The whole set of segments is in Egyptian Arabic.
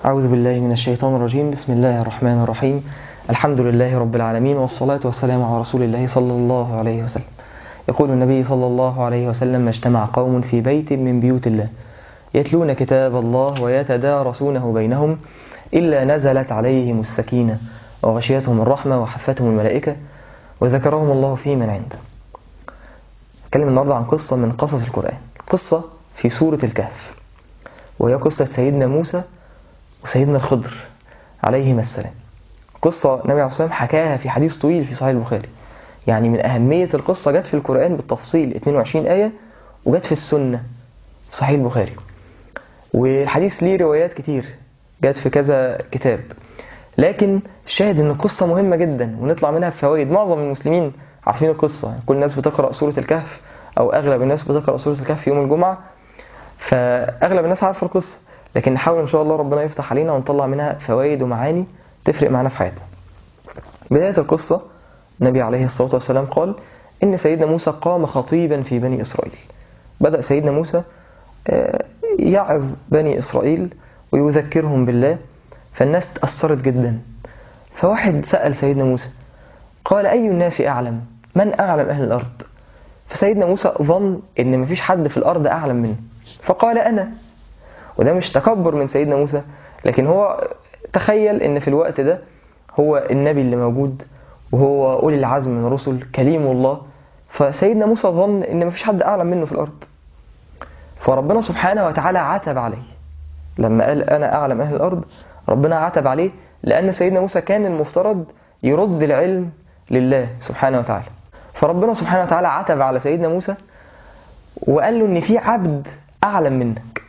أعوذ بالله من الشيطان الرجيم بسم الله الرحمن الرحيم الحمد لله رب العالمين والصلاة والسلام على رسول الله صلى الله عليه وسلم يقول النبي صلى الله عليه وسلم ما اجتمع قوم في بيت من بيوت الله يتلون كتاب الله ويتدارسونه بينهم إلا نزلت عليهم السكينة وغشيتهم الرحمة وحفتهم الملائكة وذكرهم الله في من عنده أتكلم النهاردة عن قصة من قصص القرآن قصة في سورة الكهف وهي قصة سيدنا موسى وسيدنا الخضر عليهما السلام قصة النبي عليه الصلاة والسلام حكاها في حديث طويل في صحيح البخاري يعني من أهمية القصة جت في القرآن بالتفصيل 22 آية وجت في السنة في صحيح البخاري والحديث ليه روايات كتير جت في كذا كتاب لكن الشاهد ان القصة مهمة جدا ونطلع منها بفوائد معظم المسلمين عارفين القصة كل الناس بتقرأ سورة الكهف أو أغلب الناس بتقرأ سورة الكهف يوم الجمعة فأغلب الناس عارفة القصة لكن نحاول إن شاء الله ربنا يفتح علينا ونطلع منها فوائد ومعاني تفرق معنا في حياتنا بداية القصة النبي عليه الصلاة والسلام قال إن سيدنا موسى قام خطيبا في بني إسرائيل بدأ سيدنا موسى يعظ بني إسرائيل ويذكرهم بالله فالناس تأثرت جدا فواحد سأل سيدنا موسى قال أي الناس أعلم من أعلم أهل الأرض فسيدنا موسى ظن إن مفيش حد في الأرض أعلم منه فقال أنا وده مش تكبر من سيدنا موسى لكن هو تخيل إن في الوقت ده هو النبي اللي موجود وهو أولي العزم من الرسل كليم الله فسيدنا موسى ظن إن مفيش حد أعلم منه في الأرض فربنا سبحانه وتعالى عتب عليه لما قال أنا أعلم أهل الأرض ربنا عتب عليه لأن سيدنا موسى كان المفترض يرد العلم لله سبحانه وتعالى فربنا سبحانه وتعالى عتب على سيدنا موسى وقال له إن في عبد أعلم منك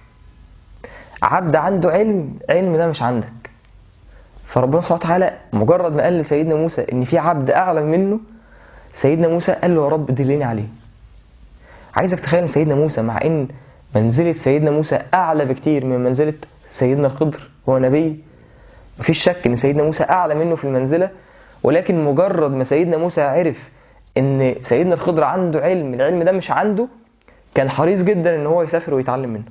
عبد عنده علم علم ده مش عندك فربنا سبحانه وتعالى مجرد ما قال لسيدنا موسى إن في عبد أعلم منه سيدنا موسى قال له يا رب دلني عليه عايزك تخيل سيدنا موسى مع إن منزلة سيدنا موسى أعلى بكتير من منزلة سيدنا الخضر هو نبي مفيش شك إن سيدنا موسى أعلى منه في المنزلة ولكن مجرد ما سيدنا موسى عرف إن سيدنا الخضر عنده علم العلم ده مش عنده كان حريص جدا إن هو يسافر ويتعلم منه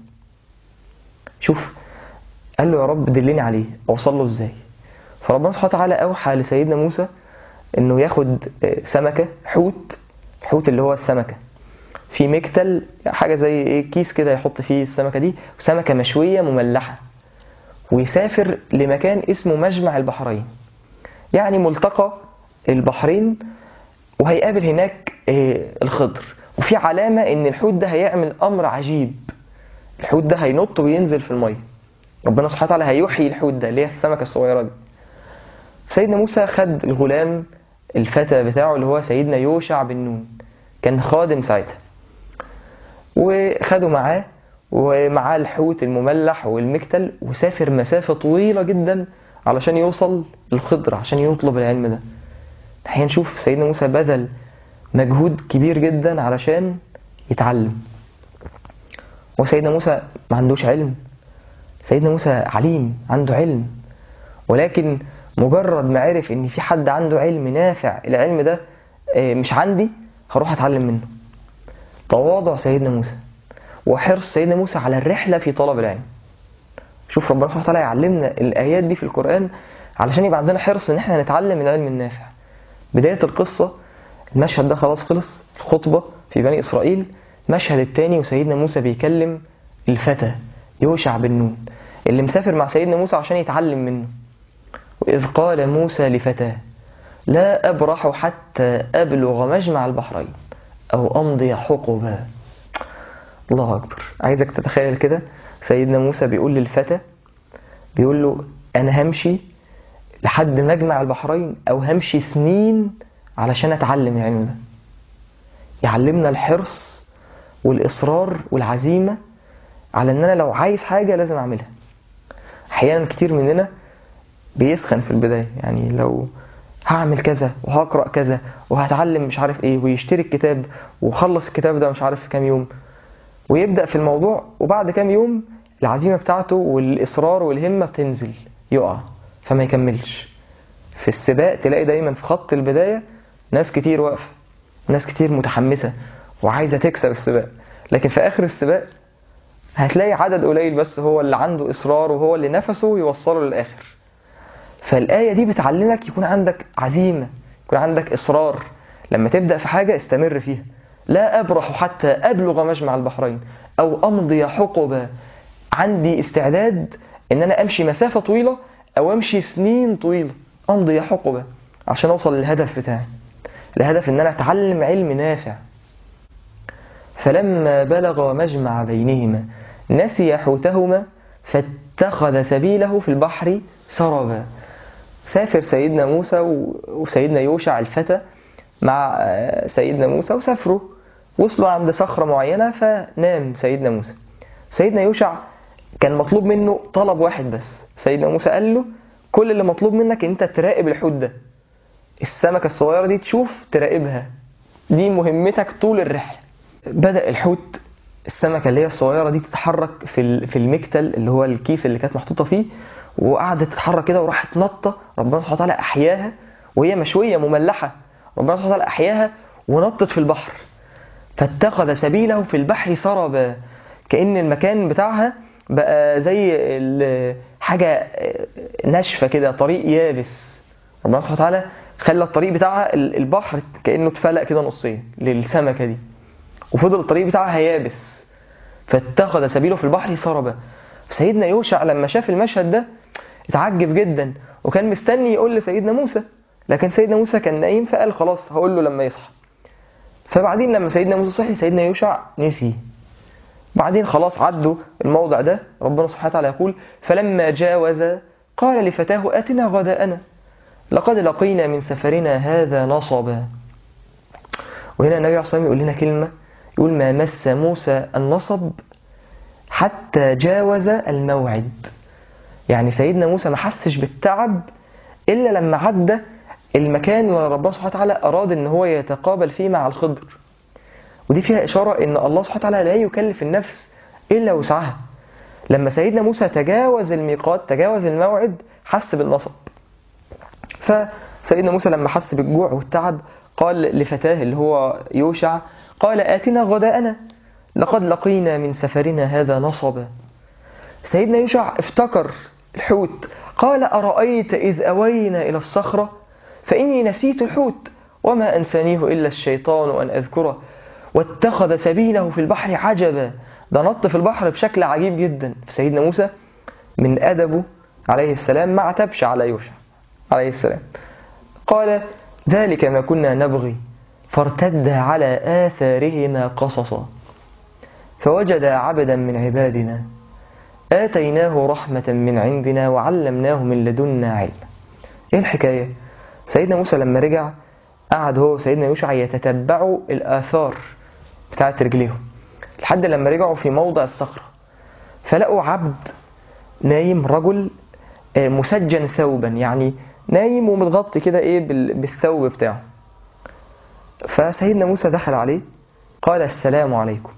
شوف قال له يا رب دلني عليه أوصل له إزاي فربنا سبحانه وتعالى أوحى لسيدنا موسى إنه ياخد سمكة حوت الحوت اللي هو السمكة في مكتل حاجة زي ايه كيس كده يحط فيه السمكة دي سمكة مشوية مملحة ويسافر لمكان اسمه مجمع البحرين يعني ملتقى البحرين وهيقابل هناك الخضر وفي علامة ان الحوت ده هيعمل امر عجيب الحوت ده هينط وينزل في المية ربنا سبحانه وتعالى هيحيي الحوت ده اللي هي السمكة الصغيرة دي سيدنا موسى خد الغلام الفتى بتاعه اللي هو سيدنا يوشع بن نون كان خادم ساعتها وخدوا معاه ومعاه الحوت المملح والمكتل وسافر مسافة طويلة جدا علشان يوصل للخضر عشان يطلب العلم ده الحقيقة نشوف سيدنا موسى بذل مجهود كبير جدا علشان يتعلم وسيدنا موسى ما عندوش علم سيدنا موسى عليم عنده علم ولكن مجرد ما عرف ان في حد عنده علم نافع العلم ده مش عندي هروح اتعلم منه تواضع سيدنا موسى وحرص سيدنا موسى على الرحله في طلب العلم شوف ربنا سبحانه وتعالى يعلمنا الايات دي في القران علشان يبقى عندنا حرص ان احنا نتعلم العلم النافع بدايه القصه المشهد ده خلاص خلص الخطبه في بني اسرائيل المشهد الثاني وسيدنا موسى بيكلم الفتى يوشع بن نون اللي مسافر مع سيدنا موسى عشان يتعلم منه واذ قال موسى لفتاه لا ابرح حتى ابلغ مجمع البحرين أو أمضي حقبا الله أكبر عايزك تتخيل كده سيدنا موسى بيقول للفتى بيقول له أنا همشي لحد مجمع البحرين أو همشي سنين علشان أتعلم العلم ده يعلمنا الحرص والإصرار والعزيمة على إن أنا لو عايز حاجة لازم أعملها أحيانا كتير مننا بيسخن في البداية يعني لو هعمل كذا وهقرا كذا وهتعلم مش عارف ايه ويشتري الكتاب وخلص الكتاب ده مش عارف في كام يوم ويبدا في الموضوع وبعد كام يوم العزيمه بتاعته والاصرار والهمه بتنزل يقع فما يكملش في السباق تلاقي دايما في خط البدايه ناس كتير واقفه ناس كتير متحمسه وعايزه تكسب السباق لكن في اخر السباق هتلاقي عدد قليل بس هو اللي عنده إصرار وهو اللي نفسه يوصله للآخر فالآية دي بتعلمك يكون عندك عزيمة يكون عندك إصرار لما تبدأ في حاجة استمر فيها لا أبرح حتى أبلغ مجمع البحرين أو أمضي حقبة عندي استعداد إن أنا أمشي مسافة طويلة أو أمشي سنين طويلة أمضي حقبة عشان أوصل للهدف بتاعي الهدف إن أنا أتعلم علم نافع فلما بلغ مجمع بينهما نسي حوتهما فاتخذ سبيله في البحر سربا سافر سيدنا موسى وسيدنا يوشع الفتى مع سيدنا موسى وسافروا وصلوا عند صخرة معينة فنام سيدنا موسى سيدنا يوشع كان مطلوب منه طلب واحد بس سيدنا موسى قال له كل اللي مطلوب منك انت تراقب الحوت ده السمكة الصغيرة دي تشوف تراقبها دي مهمتك طول الرحلة بدأ الحوت السمكة اللي هي الصغيرة دي تتحرك في في المكتل اللي هو الكيس اللي كانت محطوطة فيه وقعدت تتحرك كده وراحت نطة ربنا سبحانه وتعالى أحياها وهي مشوية مملحة ربنا سبحانه وتعالى أحياها ونطت في البحر فاتخذ سبيله في البحر سربا كأن المكان بتاعها بقى زي حاجة ناشفة كده طريق يابس ربنا سبحانه وتعالى خلى الطريق بتاعها البحر كأنه اتفلق كده نصين للسمكة دي وفضل الطريق بتاعها يابس فاتخذ سبيله في البحر سربا سيدنا يوشع لما شاف المشهد ده اتعجب جدا وكان مستني يقول لسيدنا موسى لكن سيدنا موسى كان نايم فقال خلاص هقول له لما يصحى فبعدين لما سيدنا موسى صحي سيدنا يوشع نسي بعدين خلاص عدوا الموضع ده ربنا سبحانه وتعالى يقول فلما جاوز قال لفتاه آتنا غداءنا لقد لقينا من سفرنا هذا نصبا وهنا النبي عليه الصلاة والسلام يقول لنا كلمة يقول ما مس موسى النصب حتى جاوز الموعد يعني سيدنا موسى ما حسش بالتعب إلا لما عدى المكان اللي ربنا سبحانه وتعالى أراد إن هو يتقابل فيه مع الخضر ودي فيها إشارة إن الله سبحانه وتعالى لا يكلف النفس إلا وسعها لما سيدنا موسى تجاوز الميقات تجاوز الموعد حس بالنصب فسيدنا موسى لما حس بالجوع والتعب قال لفتاه اللي هو يوشع قال آتنا غداءنا لقد لقينا من سفرنا هذا نصبا سيدنا يوشع افتكر الحوت قال أرأيت إذ أوينا إلى الصخرة فإني نسيت الحوت وما أنسانيه إلا الشيطان أن أذكره واتخذ سبيله في البحر عجبا ده نط في البحر بشكل عجيب جدا سيدنا موسى من أدبه عليه السلام ما عتبش على يوشع عليه السلام قال ذلك ما كنا نبغي فارتدا على آثارهما قصصا فوجدا عبدا من عبادنا آتيناه رحمة من عندنا وعلمناه من لدنا علما ايه الحكاية سيدنا موسى لما رجع قعد هو وسيدنا يوشع يتتبعوا الآثار بتاعت رجليهم لحد لما رجعوا في موضع الصخرة فلقوا عبد نايم رجل مسجن ثوبا يعني نايم ومتغطي كده ايه بالثوب بتاعه فسيدنا موسى دخل عليه قال السلام عليكم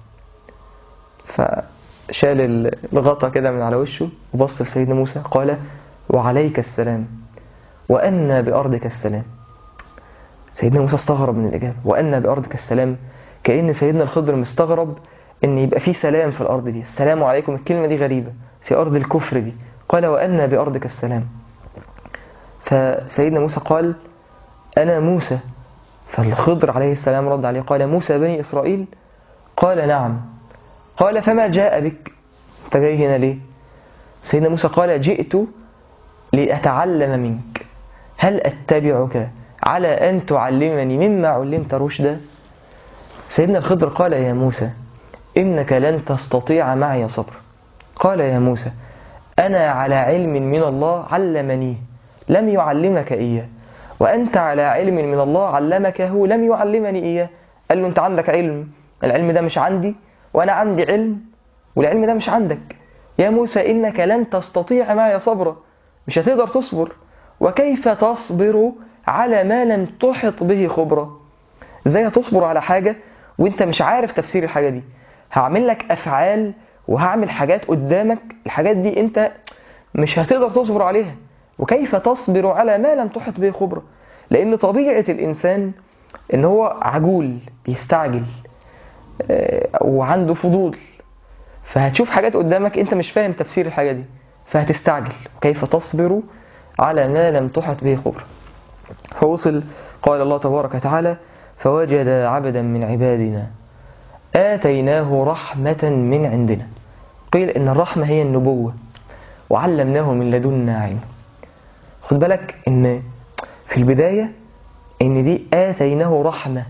فشال الغطا كده من على وشه وبص لسيدنا موسى قال وعليك السلام وأنا بأرضك السلام سيدنا موسى استغرب من الإجابة وأنا بأرضك السلام كأن سيدنا الخضر مستغرب إن يبقى في سلام في الأرض دي السلام عليكم الكلمة دي غريبة في أرض الكفر دي قال وأنا بأرضك السلام فسيدنا موسى قال أنا موسى فالخضر عليه السلام رد عليه قال موسى بني إسرائيل قال نعم قال فما جاء بك أنت جاي هنا ليه سيدنا موسى قال جئت لأتعلم منك هل أتبعك على أن تعلمني مما علمت رشدا سيدنا الخضر قال يا موسى إنك لن تستطيع معي صبر قال يا موسى أنا على علم من الله علمني لم يعلمك إياه وأنت على علم من الله علمكه لم يعلمني إياه قال له أنت عندك علم العلم ده مش عندي وأنا عندي علم والعلم ده مش عندك يا موسى إنك لن تستطيع معي صبرا مش هتقدر تصبر وكيف تصبر على ما لم تحط به خبرة ازاي هتصبر على حاجة وانت مش عارف تفسير الحاجة دي هعمل لك أفعال وهعمل حاجات قدامك الحاجات دي انت مش هتقدر تصبر عليها وكيف تصبر على ما لم تحط به خبرة لأن طبيعة الإنسان إن هو عجول بيستعجل وعنده فضول فهتشوف حاجات قدامك انت مش فاهم تفسير الحاجة دي فهتستعجل كيف تصبر على ما لم تحط به خبرة فوصل قال الله تبارك وتعالى فوجد عبدا من عبادنا آتيناه رحمة من عندنا قيل إن الرحمة هي النبوة وعلمناه من لدنا علم خد بالك إن في البداية إن دي آتيناه رحمة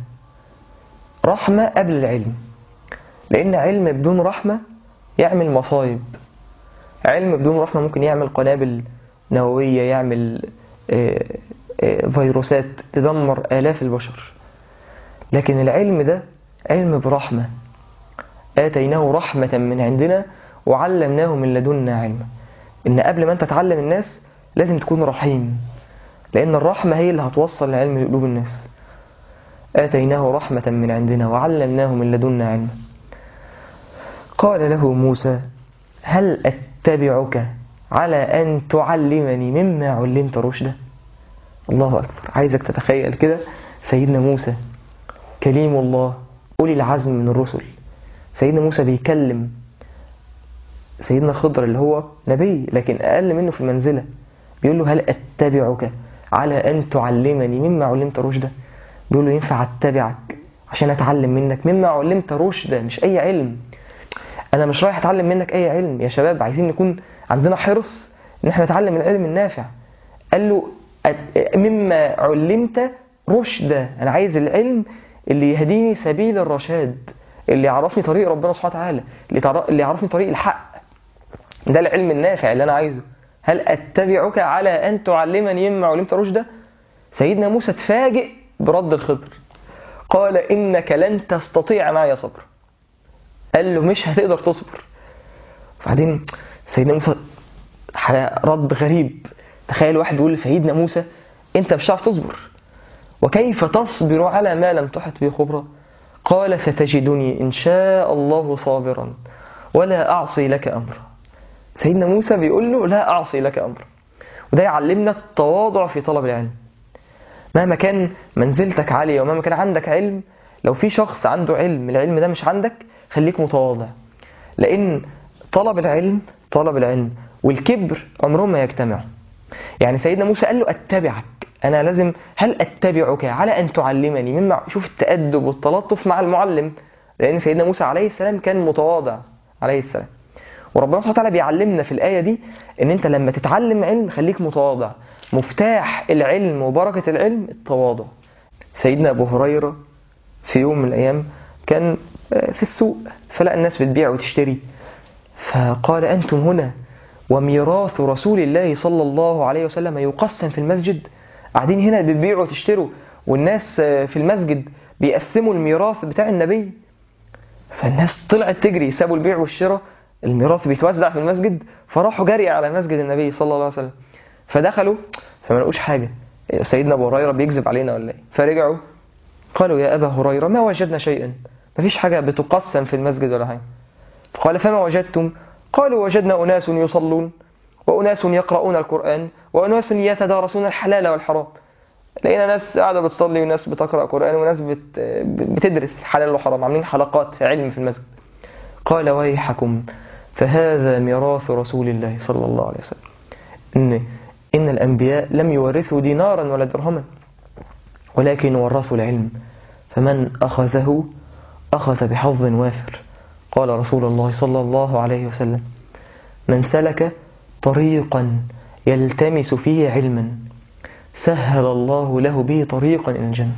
رحمة قبل العلم لأن علم بدون رحمة يعمل مصايب علم بدون رحمة ممكن يعمل قنابل نووية يعمل آه، آه، فيروسات تدمر آلاف البشر لكن العلم ده علم برحمة آتيناه رحمة من عندنا وعلمناه من لدنا علما إن قبل ما أنت تعلم الناس لازم تكون رحيم لأن الرحمة هي اللي هتوصل العلم لقلوب الناس آتيناه رحمة من عندنا وعلمناه من لدنا علما قال له موسى هل أتبعك على أن تعلمني مما علمت رشدا الله أكبر عايزك تتخيل كده سيدنا موسى كليم الله أولي العزم من الرسل سيدنا موسى بيكلم سيدنا خضر اللي هو نبي لكن أقل منه في المنزلة بيقول له هل أتبعك على أن تعلمني مما علمت رشدا بيقول له ينفع أتبعك عشان أتعلم منك مما علمت رشدا مش أي علم أنا مش رايح أتعلم منك أي علم يا شباب عايزين نكون عندنا حرص إن احنا نتعلم العلم النافع قال له أت- مما علمت رشدا أنا عايز العلم اللي يهديني سبيل الرشاد اللي يعرفني طريق ربنا سبحانه وتعالى اللي تعر- اللي يعرفني طريق الحق ده العلم النافع اللي انا عايزه هل اتبعك على ان تعلمني مما علمت رشدا سيدنا موسى اتفاجئ برد الخضر قال انك لن تستطيع معي صبر قال له مش هتقدر تصبر بعدين سيدنا موسى ح- رد غريب تخيل واحد بيقول لسيدنا موسى انت مش هتعرف تصبر وكيف تصبر على ما لم تحط به خبرة قال ستجدني إن شاء الله صابرا ولا أعصي لك أمرا سيدنا موسى بيقول له لا أعصي لك أمرا وده يعلمنا التواضع في طلب العلم مهما كان منزلتك عالية ومهما كان عندك علم لو في شخص عنده علم العلم ده مش عندك خليك متواضع لأن طلب العلم طلب العلم والكبر عمرهم ما يجتمعوا يعني سيدنا موسى قال له اتبعك انا لازم هل اتبعك على ان تعلمني مما شوف التادب والتلطف مع المعلم لان سيدنا موسى عليه السلام كان متواضع عليه السلام وربنا سبحانه وتعالى بيعلمنا في الايه دي ان انت لما تتعلم علم خليك متواضع مفتاح العلم وبركه العلم التواضع سيدنا ابو هريره في يوم من الايام كان آه، في السوق فلقى الناس بتبيع وتشتري فقال انتم هنا وميراث رسول الله صلى الله عليه وسلم يقسم في المسجد قاعدين هنا بتبيعوا وتشتروا والناس آه، في المسجد بيقسموا الميراث بتاع النبي فالناس طلعت تجري سابوا البيع والشراء الميراث بيتوزع في المسجد فراحوا جري على مسجد النبي صلى الله عليه وسلم فدخلوا فما لقوش حاجه سيدنا ابو هريره بيكذب علينا ولا ايه فرجعوا قالوا يا ابا هريره ما وجدنا شيئا مفيش حاجه بتقسم في المسجد ولا حاجه قال فما وجدتم قالوا وجدنا أناس يصلون وأناس يقرؤون القرآن وأناس يتدارسون الحلال والحرام لقينا ناس قاعدة بتصلي وناس بتقرأ قرآن وناس بت... بتدرس حلال وحرام عاملين حلقات علم في المسجد قال ويحكم فهذا ميراث رسول الله صلى الله عليه وسلم إن إن الأنبياء لم يورثوا دينارا ولا درهما ولكن ورثوا العلم فمن أخذه أخذ بحظ وافر قال رسول الله صلى الله عليه وسلم من سلك طريقا يلتمس فيه علما سهل الله له به طريقا إلى الجنة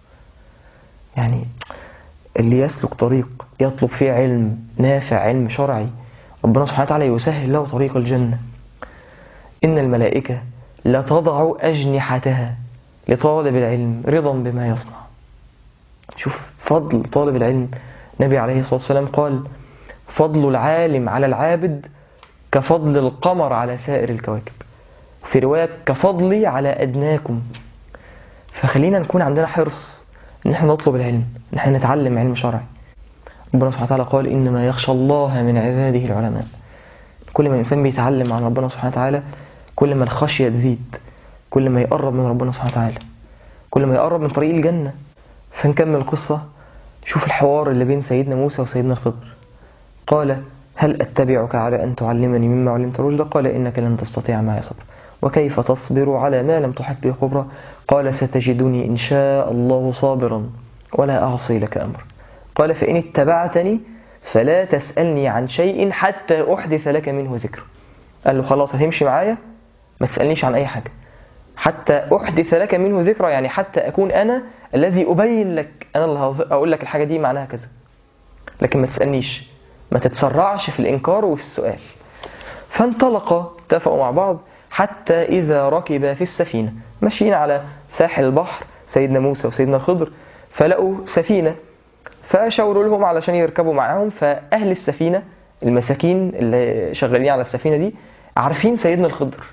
يعني اللي يسلك طريق يطلب فيه علم نافع علم شرعي ربنا سبحانه وتعالى يسهل له طريق الجنة إن الملائكة لتضع أجنحتها لطالب العلم رضا بما يصنع شوف فضل طالب العلم النبي عليه الصلاة والسلام قال فضل العالم على العابد كفضل القمر على سائر الكواكب في رواية كفضلي على أدناكم فخلينا نكون عندنا حرص إن احنا نطلب العلم إن احنا نتعلم علم شرعي ربنا سبحانه وتعالى قال إنما يخشى الله من عباده العلماء كل ما الإنسان بيتعلم عن ربنا سبحانه وتعالى كل ما الخشية تزيد كل ما يقرب من ربنا سبحانه وتعالى كل ما يقرب من طريق الجنة فنكمل القصة شوف الحوار اللي بين سيدنا موسى وسيدنا الخضر قال هل أتبعك على أن تعلمني مما علمت رشدا قال إنك لن تستطيع معي صبرا وكيف تصبر على ما لم تحط به خبرا قال ستجدني إن شاء الله صابرا ولا أعصي لك أمر قال فإن اتبعتني فلا تسألني عن شيء حتى أحدث لك منه ذكر قال له خلاص هتمشي معايا ما تسألنيش عن أي حاجة حتى أحدث لك منه ذكرى يعني حتى أكون أنا الذي أبين لك أنا اللي أقول لك الحاجة دي معناها كذا لكن ما تسألنيش ما تتسرعش في الإنكار وفي السؤال فانطلقا اتفقوا مع بعض حتى إذا ركب في السفينة ماشيين على ساحل البحر سيدنا موسى وسيدنا الخضر فلقوا سفينة فشاوروا لهم علشان يركبوا معاهم فأهل السفينة المساكين اللي شغالين على السفينة دي عارفين سيدنا الخضر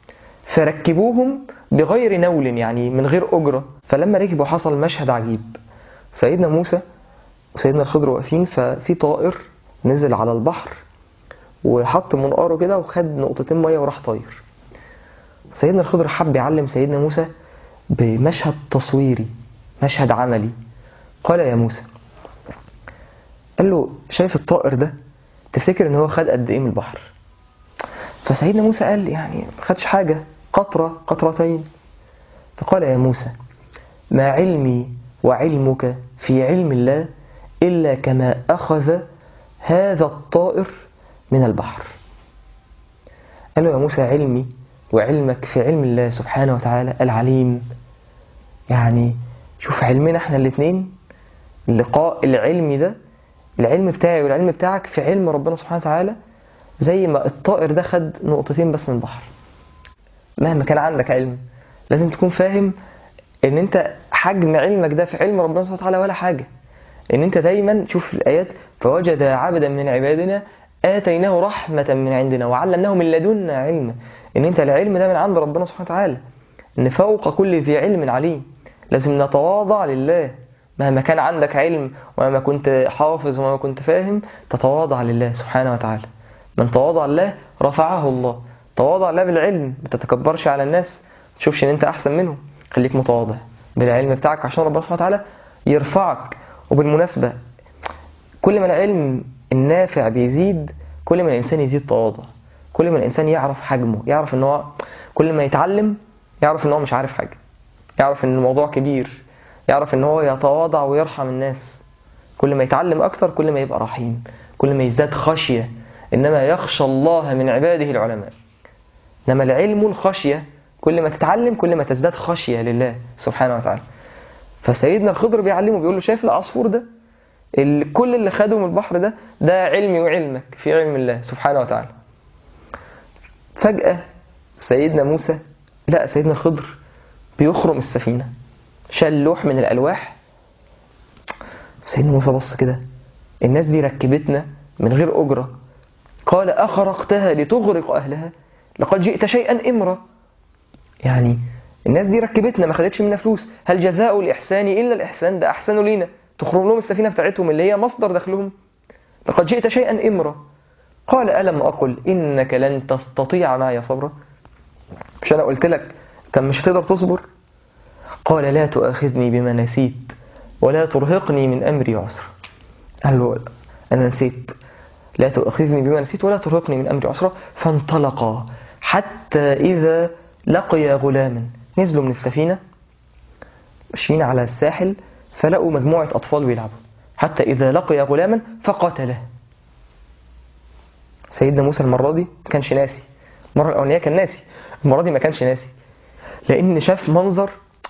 فركبوهم بغير نول يعني من غير أجرة فلما ركبوا حصل مشهد عجيب سيدنا موسى وسيدنا الخضر واقفين ففي طائر نزل على البحر وحط منقاره كده وخد نقطتين ميه وراح طاير سيدنا الخضر حب يعلم سيدنا موسى بمشهد تصويري مشهد عملي قال يا موسى قال له شايف الطائر ده تفتكر ان هو خد قد ايه من البحر فسيدنا موسى قال يعني ما خدش حاجه قطره قطرتين فقال يا موسى ما علمي وعلمك في علم الله الا كما اخذ هذا الطائر من البحر قال له يا موسى علمي وعلمك في علم الله سبحانه وتعالى العليم يعني شوف علمنا احنا الاثنين اللقاء العلمي ده العلم بتاعي والعلم بتاعك في علم ربنا سبحانه وتعالى زي ما الطائر ده خد نقطتين بس من البحر مهما كان عندك علم لازم تكون فاهم ان انت حجم علمك ده في علم ربنا سبحانه وتعالى ولا حاجه ان انت دايما شوف الايات فوجد عبدا من عبادنا اتيناه رحمه من عندنا وعلمناه من لدنا علما ان انت العلم ده من عند ربنا سبحانه وتعالى ان فوق كل ذي علم عليم لازم نتواضع لله مهما كان عندك علم ومهما كنت حافظ ومهما كنت فاهم تتواضع لله سبحانه وتعالى من تواضع لله رفعه الله تواضع لله بالعلم ما تتكبرش على الناس ما تشوفش ان انت احسن منهم خليك متواضع بالعلم بتاعك عشان ربنا سبحانه وتعالى يرفعك وبالمناسبة كل ما العلم النافع بيزيد كل ما الإنسان يزيد تواضع كل ما الإنسان يعرف حجمه يعرف ان هو كل ما يتعلم يعرف ان هو مش عارف حاجة يعرف ان الموضوع كبير يعرف ان هو يتواضع ويرحم الناس كل ما يتعلم اكتر كل ما يبقى رحيم كل ما يزداد خشية انما يخشى الله من عباده العلماء انما العلم الخشية كل ما تتعلم كل ما تزداد خشية لله سبحانه وتعالى فسيدنا الخضر بيعلمه بيقول له شايف العصفور ده اللي كل اللي خده من البحر ده ده علمي وعلمك في علم الله سبحانه وتعالى فجأة سيدنا موسى لا سيدنا الخضر بيخرم السفينة شال لوح من الألواح سيدنا موسى بص كده الناس دي ركبتنا من غير أجرة قال أخرقتها لتغرق أهلها لقد جئت شيئا إمرا يعني الناس دي ركبتنا ما خدتش منا فلوس هل جزاء الإحسان إلا الإحسان ده أحسنوا لينا تخرم لهم السفينة بتاعتهم اللي هي مصدر دخلهم لقد جئت شيئا إمرا قال ألم أقل إنك لن تستطيع معي صبرا مش أنا قلت لك كان مش هتقدر تصبر قال لا تؤاخذني بما نسيت ولا ترهقني من أمري عسرا قال له أنا نسيت لا تؤاخذني بما نسيت ولا ترهقني من أمري عسرا فانطلقا حتى إذا لقي غلاما نزلوا من السفينة ماشيين على الساحل فلقوا مجموعة أطفال بيلعبوا حتى إذا لقي غلاما فقتله سيدنا موسى المرة دي ما كانش ناسي المرة الأولانية كان ناسي المرة دي ما كانش ناسي لأن شاف منظر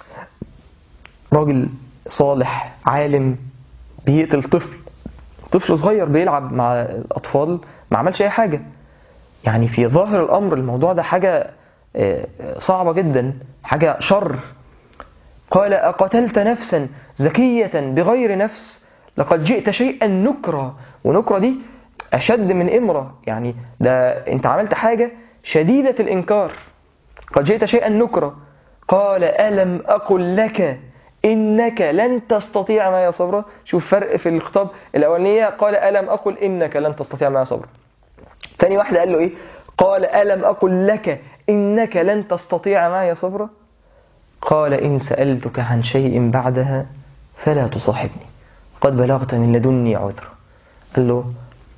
راجل صالح عالم بيقتل طفل طفل صغير بيلعب مع الأطفال ما عملش أي حاجة يعني في ظاهر الأمر الموضوع ده حاجة صعبة جدا حاجة شر قال أقتلت نفسا زكية بغير نفس لقد جئت شيئا نكرا ونكرة دي أشد من إمرة يعني ده أنت عملت حاجة شديدة الإنكار قد جئت شيئا نكرا قال ألم أقل لك إنك لن تستطيع معي صبرا شوف فرق في الخطاب الأولانية قال ألم أقل إنك لن تستطيع معي صبرا تاني واحدة قال له إيه قال ألم أقل لك إنك لن تستطيع معي صبرا قال إن سألتك عن شيء بعدها فلا تصاحبني قد بلغت من لدني عذرا قال له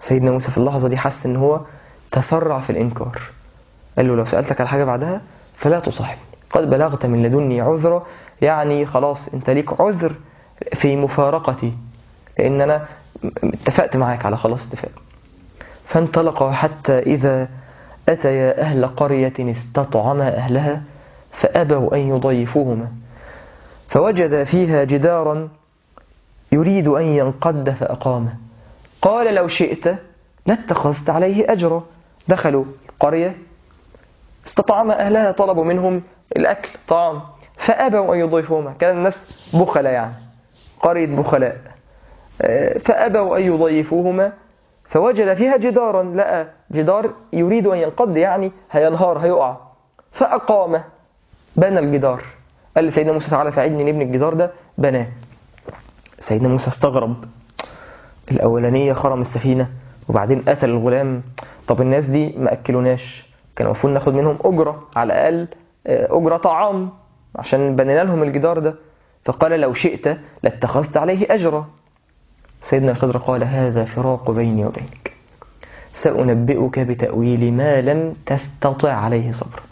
سيدنا موسى في اللحظة دي حس ان هو تسرع في الإنكار قال له لو سألتك على حاجة بعدها فلا تصاحبني قد بلغت من لدني عذرا يعني خلاص انت ليك عذر في مفارقتي لأن أنا اتفقت معاك على خلاص اتفاق فانطلقا حتى إذا أتيا أهل قرية استطعما أهلها فأبوا أن يضيفوهما فوجد فيها جدارا يريد أن ينقض فأقامه قال لو شئت لاتخذت عليه أجرا دخلوا القرية استطعم أهلها طلبوا منهم الأكل طعام فأبوا أن يضيفوهما كان الناس بخلاء يعني قرية بخلاء فأبوا أن يضيفوهما فوجد فيها جدارا لقى جدار يريد أن ينقض يعني هينهار هيقع فأقامه بنى الجدار قال لسيدنا موسى تعالى ساعدني نبني الجدار ده بناه سيدنا موسى استغرب الأولانية خرم السفينة وبعدين قتل الغلام طب الناس دي ما أكلوناش كان المفروض ناخد منهم أجرة على الأقل أجرة طعام عشان بنينا لهم الجدار ده فقال لو شئت لاتخذت عليه أجرا سيدنا الخضر قال هذا فراق بيني وبينك سأنبئك بتأويل ما لم تستطع عليه صبرا